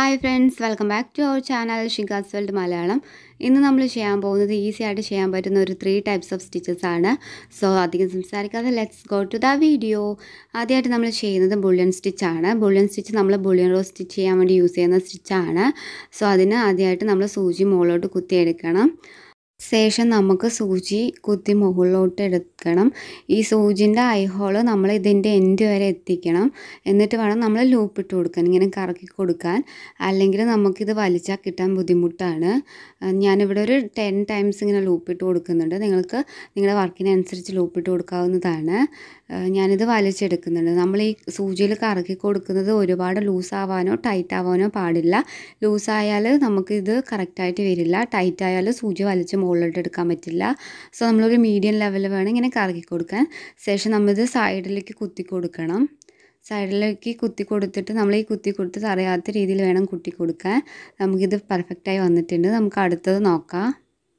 hi friends welcome back to our channel Shiga's world Malayalam ഇന്ന് നമ്മൾ ചെയ്യാൻ പോകുന്നത് ഈസി ആയിട്ട് ചെയ്യാൻ പറ്റുന്ന ഒരു ത്രീ ടൈപ്സ് ഓഫ് സ്റ്റിച്ചസ് ആണ് സോ അധികം സംസാരിക്കാതെ let's go to the video ആദ്യമായിട്ട് നമ്മൾ ചെയ്യുന്നത് ബുള്ളിയൻ സ്റ്റിച്ചാണ് ബുള്ളിയൻ സ്റ്റിച്ച് നമ്മൾ ബുള്ളിയൻ റോ സ്റ്റിച്ച് ചെയ്യാൻ വേണ്ടി യൂസ് ചെയ്യുന്ന സ്റ്റിച്ചാണ് സോ അതിന് ആദ്യമായിട്ട് നമ്മൾ സൂചി മുകളിലോട്ട് കുത്തിയെടുക്കണം ശേഷം നമുക്ക് സൂചി കുത്തി മുകളിലോട്ട് എടുക്കണം ഈ സൂചിൻ്റെ ഐഹോള് നമ്മൾ ഇതിൻ്റെ എൻഡ് വരെ എത്തിക്കണം എന്നിട്ട് വേണം നമ്മൾ ലൂപ്പ് ഇട്ട് കൊടുക്കാൻ ഇങ്ങനെ കറക്കി കൊടുക്കാൻ അല്ലെങ്കിൽ നമുക്കിത് വലിച്ചാൽ കിട്ടാൻ ബുദ്ധിമുട്ടാണ് ഞാനിവിടെ ഒരു ടെൻ ടൈംസ് ഇങ്ങനെ ലൂപ്പ് ഇട്ട് കൊടുക്കുന്നുണ്ട് നിങ്ങൾക്ക് നിങ്ങളുടെ വർക്കിനനുസരിച്ച് ലൂപ്പ് ഇട്ട് കൊടുക്കാവുന്നതാണ് ഞാനിത് വലിച്ചെടുക്കുന്നുണ്ട് നമ്മൾ ഈ സൂചിയിൽ കറക്കി കൊടുക്കുന്നത് ഒരുപാട് ലൂസ് ആവാനോ ടൈറ്റ് ആവാനോ പാടില്ല ലൂസായാൽ നമുക്കിത് കറക്റ്റായിട്ട് വരില്ല ടൈറ്റ് ആയാൽ സൂചി വലിച്ച് മുകളിലോട്ട് എടുക്കാൻ പറ്റില്ല സോ നമ്മളൊരു മീഡിയം ലെവലിൽ വേണം ഇങ്ങനെ കറക്കി കൊടുക്കാൻ ശേഷം നമ്മളിത് സൈഡിലേക്ക് കുത്തി കൊടുക്കണം സൈഡിലേക്ക് കുത്തി കൊടുത്തിട്ട് നമ്മൾ ഈ കുത്തി കൊടുത്തിട്ട് അറിയാത്ത രീതിയിൽ വേണം കുത്തി കൊടുക്കാൻ നമുക്കിത് പെർഫെക്റ്റായി വന്നിട്ടുണ്ട് നമുക്ക് അടുത്തത് നോക്കാം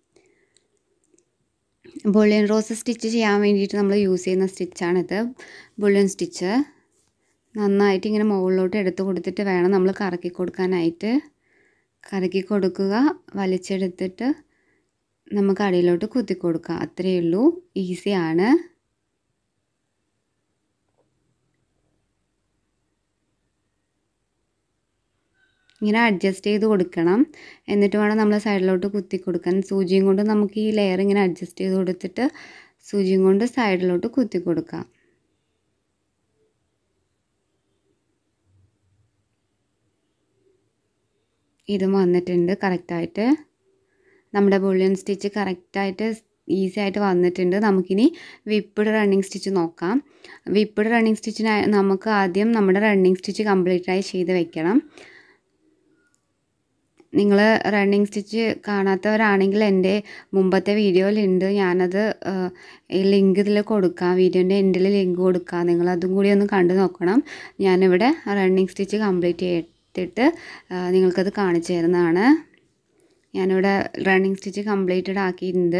ബുള്ളിയൻ റോസ് സ്റ്റിച്ച് ചെയ്യാൻ വേണ്ടിയിട്ട് നമ്മൾ യൂസ് ചെയ്യുന്ന സ്റ്റിച്ചാണിത് ബുള്ളിയൻ സ്റ്റിച്ച് നന്നായിട്ട് ഇങ്ങനെ മുകളിലോട്ട് എടുത്ത് കൊടുത്തിട്ട് വേണം നമ്മൾ കറക്കി കൊടുക്കാനായിട്ട് കറക്കി കൊടുക്കുക വലിച്ചെടുത്തിട്ട് നമുക്ക് അടിയിലോട്ട് കുത്തി കൊടുക്കുക അത്രയേ ഉള്ളൂ ഈസിയാണ് ഇങ്ങനെ അഡ്ജസ്റ്റ് ചെയ്ത് കൊടുക്കണം എന്നിട്ട് വേണം നമ്മൾ സൈഡിലോട്ട് കുത്തി കൊടുക്കാൻ സൂചിയും കൊണ്ട് നമുക്ക് ഈ ലെയർ ഇങ്ങനെ അഡ്ജസ്റ്റ് ചെയ്ത് കൊടുത്തിട്ട് സൂചിയും കൊണ്ട് സൈഡിലോട്ട് കുത്തി കൊടുക്കാം ഇതും വന്നിട്ടുണ്ട് കറക്റ്റായിട്ട് നമ്മുടെ ബുള്ളിയൻ സ്റ്റിച്ച് കറക്റ്റായിട്ട് ഈസി ആയിട്ട് വന്നിട്ടുണ്ട് നമുക്കിനി വിപ്പിഡ് റണ്ണിങ് സ്റ്റിച്ച് നോക്കാം വിപ്പിഡ് റണ്ണിങ് സ്റ്റിച്ചിന് നമുക്ക് ആദ്യം നമ്മുടെ റണ്ണിങ് സ്റ്റിച്ച് കംപ്ലീറ്റായി ചെയ്ത് വെക്കണം നിങ്ങൾ റണ്ണിങ് സ്റ്റിച്ച് കാണാത്തവരാണെങ്കിൽ എൻ്റെ മുമ്പത്തെ വീഡിയോയിലുണ്ട് ഞാനത് ലിങ്ക് ഇതിൽ കൊടുക്കാം വീഡിയോൻ്റെ എൻഡിൽ ലിങ്ക് കൊടുക്കാം നിങ്ങൾ അതും കൂടി ഒന്ന് കണ്ടു നോക്കണം ഞാനിവിടെ റണ്ണിങ് സ്റ്റിച്ച് കംപ്ലീറ്റ് ചെയ്തിട്ട് നിങ്ങൾക്കത് കാണിച്ചു തരുന്നതാണ് ഞാനിവിടെ റണ്ണിങ് സ്റ്റിച്ച് കംപ്ലീറ്റഡ് ആക്കിയിട്ടുണ്ട്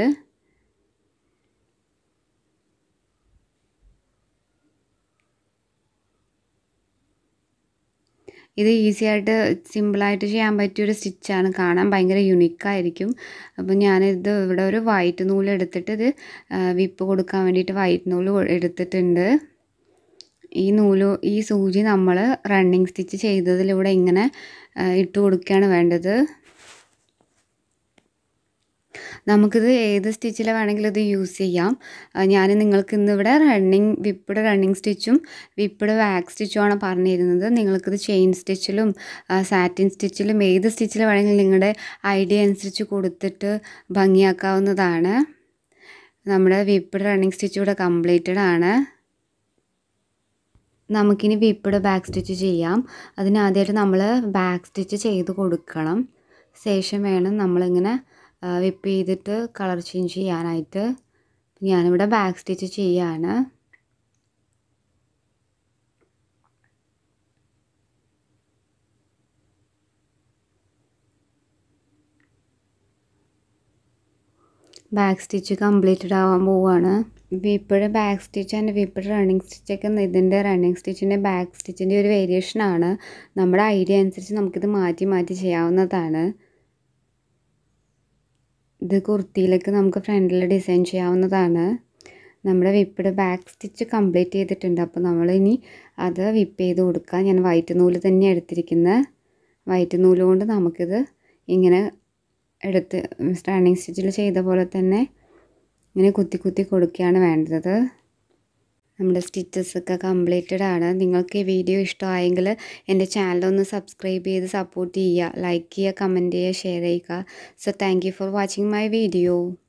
ഇത് ഈസി ആയിട്ട് സിമ്പിളായിട്ട് ചെയ്യാൻ പറ്റിയൊരു സ്റ്റിച്ചാണ് കാണാൻ ഭയങ്കര യുണീക്കായിരിക്കും അപ്പം ഞാനിത് ഇവിടെ ഒരു വൈറ്റ് നൂല് എടുത്തിട്ട് ഇത് വിപ്പ് കൊടുക്കാൻ വേണ്ടിയിട്ട് വൈറ്റ് നൂല് എടുത്തിട്ടുണ്ട് ഈ നൂല് ഈ സൂചി നമ്മൾ റണ്ണിങ് സ്റ്റിച്ച് ചെയ്തതിലൂടെ ഇങ്ങനെ ഇട്ട് കൊടുക്കുകയാണ് വേണ്ടത് നമുക്കിത് ഏത് സ്റ്റിച്ചിൽ വേണമെങ്കിലും ഇത് യൂസ് ചെയ്യാം ഞാൻ നിങ്ങൾക്ക് ഇന്നിവിടെ റണ്ണിങ് വിപ്പിഡ് റണ്ണിങ് സ്റ്റിച്ചും വിപ്പിഡ് വാക്സ് സ്റ്റിച്ചുമാണ് പറഞ്ഞിരുന്നത് നിങ്ങൾക്കിത് ചെയിൻ സ്റ്റിച്ചിലും സാറ്റിൻ സ്റ്റിച്ചിലും ഏത് സ്റ്റിച്ചിൽ വേണമെങ്കിലും നിങ്ങളുടെ ഐഡിയ അനുസരിച്ച് കൊടുത്തിട്ട് ഭംഗിയാക്കാവുന്നതാണ് നമ്മുടെ വിപ്പിഡ് റണ്ണിങ് സ്റ്റിച്ച് ഇവിടെ കംപ്ലീറ്റഡ് ആണ് നമുക്കിനി വിപ്പിഡ് ബാക്ക് സ്റ്റിച്ച് ചെയ്യാം അതിന് ആദ്യമായിട്ട് നമ്മൾ ബാക്ക് സ്റ്റിച്ച് ചെയ്ത് കൊടുക്കണം ശേഷം വേണം നമ്മളിങ്ങനെ വിപ്പ് ചെയ്തിട്ട് കളർ ചേഞ്ച് ചെയ്യാനായിട്ട് ഞാനിവിടെ ബാക്ക് സ്റ്റിച്ച് ചെയ്യാണ് ബാക്ക് സ്റ്റിച്ച് കംപ്ലീറ്റഡ് ആവാൻ പോവുകയാണ് whipped back stitch and whipped running സ്റ്റിച്ചൊക്കെ ഇതിൻ്റെ റണ്ണിങ് സ്റ്റിച്ചിൻ്റെ ബാക്ക് സ്റ്റിച്ചിൻ്റെ ഒരു വേരിയേഷനാണ് നമ്മുടെ ഐഡിയ അനുസരിച്ച് നമുക്കിത് മാറ്റി മാറ്റി ചെയ്യാവുന്നതാണ് ഇത് കുർത്തിയിലേക്ക് നമുക്ക് ഫ്രണ്ടിൽ ഡിസൈൻ ചെയ്യാവുന്നതാണ് നമ്മുടെ വിപ്പിഡ് ബാക്ക് സ്റ്റിച്ച് കംപ്ലീറ്റ് ചെയ്തിട്ടുണ്ട് അപ്പോൾ നമ്മളിനി അത് വിപ്പ് ചെയ്ത് കൊടുക്കുക ഞാൻ വൈറ്റ് നൂല് തന്നെ എടുത്തിരിക്കുന്നത് വൈറ്റ് നൂല് കൊണ്ട് നമുക്കിത് ഇങ്ങനെ എടുത്ത് റണ്ണിങ് സ്റ്റിച്ചിൽ ചെയ്ത പോലെ തന്നെ ഇങ്ങനെ കുത്തി കുത്തി കൊടുക്കുകയാണ് വേണ്ടത് നമ്മുടെ സ്റ്റിച്ചസ് ഒക്കെ കംപ്ലീറ്റഡ് ആണ് നിങ്ങൾക്ക് ഈ വീഡിയോ ഇഷ്ടമായെങ്കിൽ എൻ്റെ ചാനലൊന്ന് സബ്സ്ക്രൈബ് ചെയ്ത് സപ്പോർട്ട് ചെയ്യുക ലൈക്ക് ചെയ്യുക കമൻറ്റ് ചെയ്യുക ഷെയർ ചെയ്യുക so thank you for watching my video